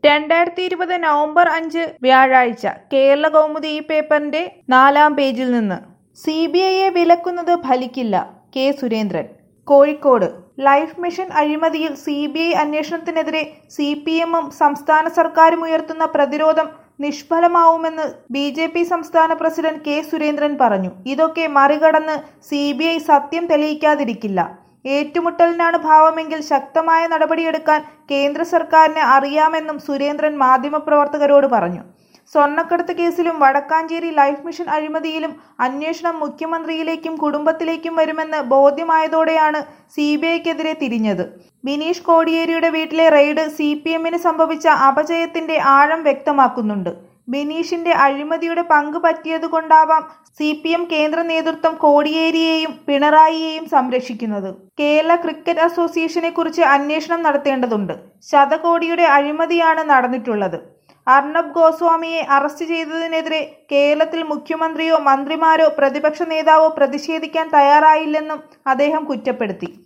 രണ്ടായിരത്തി ഇരുപത് നവംബർ അഞ്ച് വ്യാഴാഴ്ച കേരള കൗമുദി ഈ പേപ്പറിന്റെ നാലാം പേജിൽ നിന്ന് സി ബി ഐയെ വിലക്കുന്നത് ഫലിക്കില്ല K Surendran Kozhikode life mission അഴിമതിയിൽ സി ബി ഐ അന്വേഷണത്തിനെതിരെ സി പി എമ്മും സംസ്ഥാന സർക്കാരും ഉയർത്തുന്ന പ്രതിരോധം നിഷ്ഫലമാവുമെന്ന് ബി ജെ പി സംസ്ഥാന പ്രസിഡന്റ് കെ സുരേന്ദ്രൻ പറഞ്ഞു ഇതൊക്കെ മറികടന്ന് സി ബി ഐ സത്യം തെളിയിക്കാതിരിക്കില്ല ഏറ്റുമുട്ടലിനാണ് ഭാവമെങ്കിൽ ശക്തമായ നടപടിയെടുക്കാൻ കേന്ദ്ര സർക്കാരിന് അറിയാമെന്നും സുരേന്ദ്രൻ മാധ്യമപ്രവർത്തകരോട് പറഞ്ഞു സ്വർണ്ണക്കടത്ത് കേസിലും വടക്കാഞ്ചേരി ലൈഫ് മിഷൻ അഴിമതിയിലും അന്വേഷണം മുഖ്യമന്ത്രിയിലേക്കും കുടുംബത്തിലേക്കും വരുമെന്ന് ബോധ്യമായതോടെയാണ് സി ബി ഐക്കെതിരെ തിരിഞ്ഞത് ബിനീഷ് കോടിയേരിയുടെ വീട്ടിലെ റെയ്ഡ് സി പി എമ്മിന് സംഭവിച്ച അപജയത്തിന്റെ ആഴം വ്യക്തമാക്കുന്നുണ്ട് ബിനീഷിന്റെ അഴിമതിയുടെ പങ്ക് പറ്റിയതുകൊണ്ടാവാം സി പി എം കേന്ദ്ര നേതൃത്വം കോടിയേരിയെയും പിണറായിയെയും സംരക്ഷിക്കുന്നത് കേരള ക്രിക്കറ്റ് അസോസിയേഷനെ കുറിച്ച് അന്വേഷണം നടത്തേണ്ടതുണ്ട് ശതകോടിയുടെ അഴിമതിയാണ് നടന്നിട്ടുള്ളത് അർണബ് ഗോസ്വാമിയെ അറസ്റ്റ് ചെയ്തതിനെതിരെ കേരളത്തിൽ മുഖ്യമന്ത്രിയോ മന്ത്രിമാരോ പ്രതിപക്ഷ നേതാവോ പ്രതിഷേധിക്കാൻ തയ്യാറായില്ലെന്നും അദ്ദേഹം കുറ്റപ്പെടുത്തി